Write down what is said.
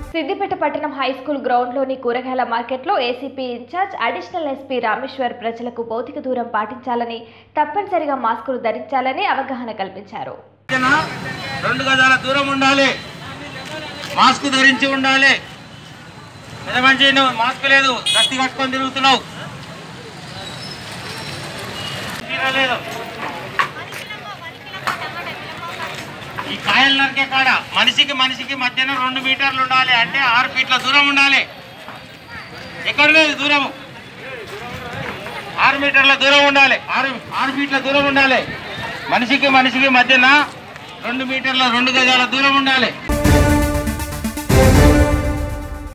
సిద్దిపేట పట్టణం high school గ్రౌండ్లోని కూరగాయల మార్కెట్లో ACP incharge additional SP Rameshwar ప్రజలకు భౌతిక దూరం పాటించాలని తప్పనిసరిగా మాస్కులు ధరించాలని అవగాహన కల్పించారు మధ్యన రెండు గజాల దూరం ఉండాలి మాస్క్ ధరించి ఉండాలి పెద్ద మంచి నువ్వు మాస్క్ లేదు దస్తి కట్టుకొని తిరుగుతున్నావు తీరలేదు. ఈ కాయలు నరికే కాడ మనిషికి మనిషికి మధ్యన రెండు మీటర్లు ఉండాలి అంటే ఆరు ఫీట్ల దూరం ఉండాలి ఎక్కడ లేదు దూరము ఆరు మీటర్ల దూరం ఉండాలి ఆరు ఆరు ఫీట్ల దూరం ఉండాలి మనిషికి మనిషికి మధ్యన రెండు మీటర్ల రెండు గజాల దూరం ఉండాలి